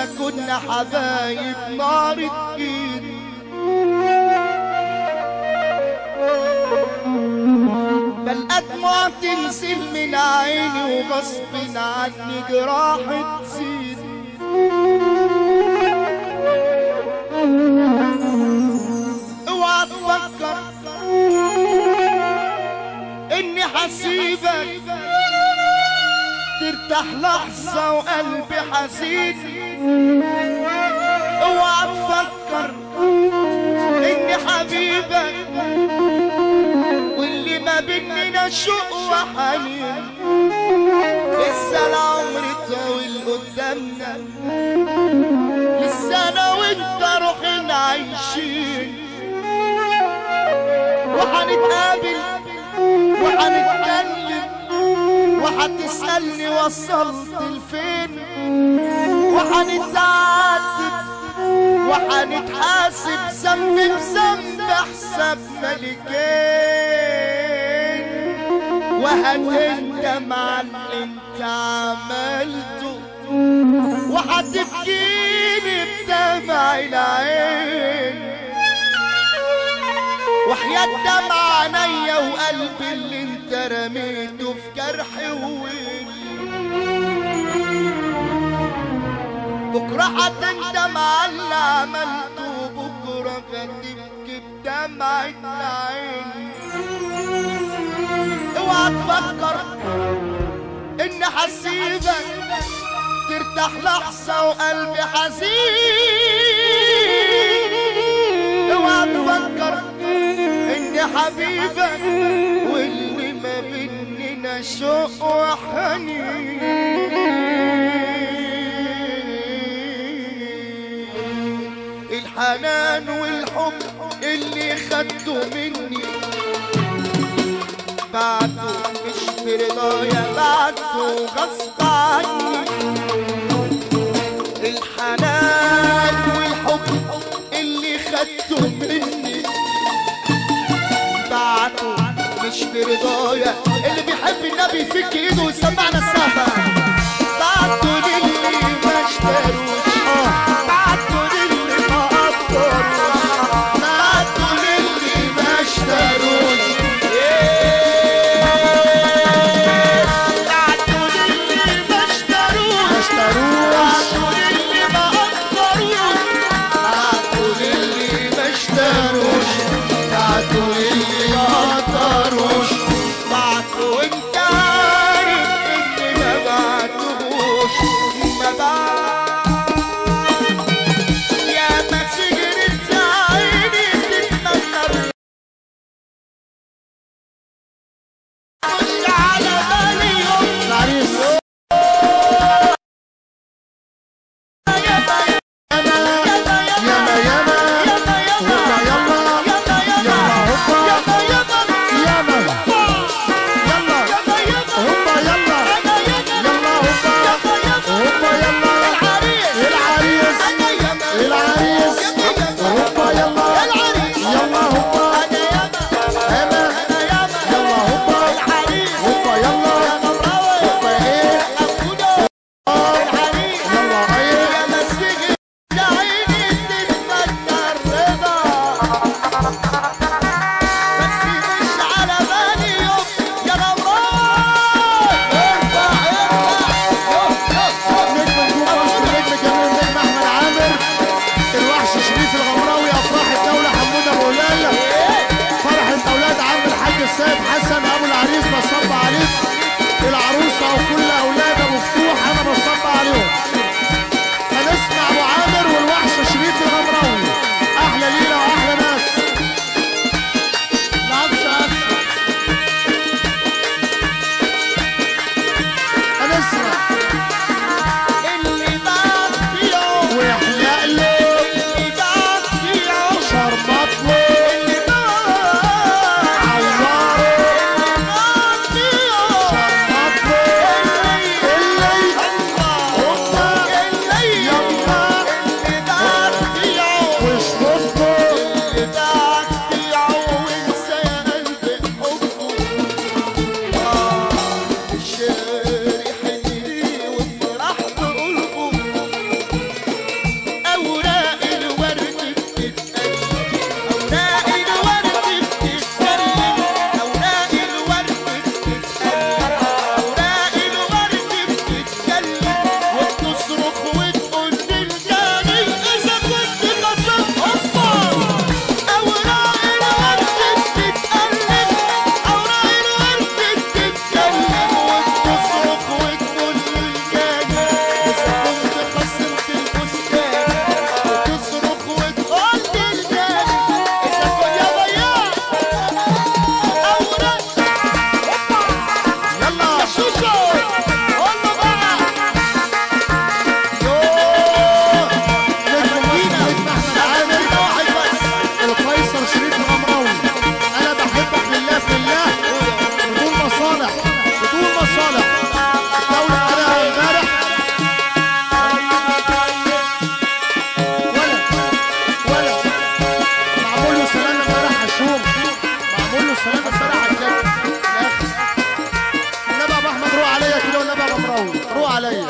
ده كنا حبايب نار ايد بل أدمع تنزل من عيني وغصب عني جراح تزيد اوعى تفكر اني حسيبك ترتاح لحظة وقلبي حزين اوعى تفكر اني حبيبك واللي ما بيننا شوق وحنين لسه العمر طويل قدامنا لسه انا وانت روحنا عايشين وحنتقابل وحنتكلم وحتسألني وصلت لفين وحنتعاتب وحنتحاسب ذنب بذنب حساب ملكين وهتندم على اللي انت عملته وحتبكيني بدمع العين وحياة دمع عينيا وقلبي اللي انت رميته في جرحي وويلي بكرة هتندم على اللي عملته بكرة هتبكي بدمعة العين اوعى تفكر ان هسيبك ترتاح لحظة وقلبي حزين اوعى تفكر اني حبيبك واللي ما بيننا شوق وحنين الحنان والحب اللي خدته مني بعده مش برضايا بعده غصب عني الحنان والحب اللي خدته مني بعده مش برضايا اللي بيحب النبي يفك ايده ويسمعنا السقفة بعده للي ما اشتروش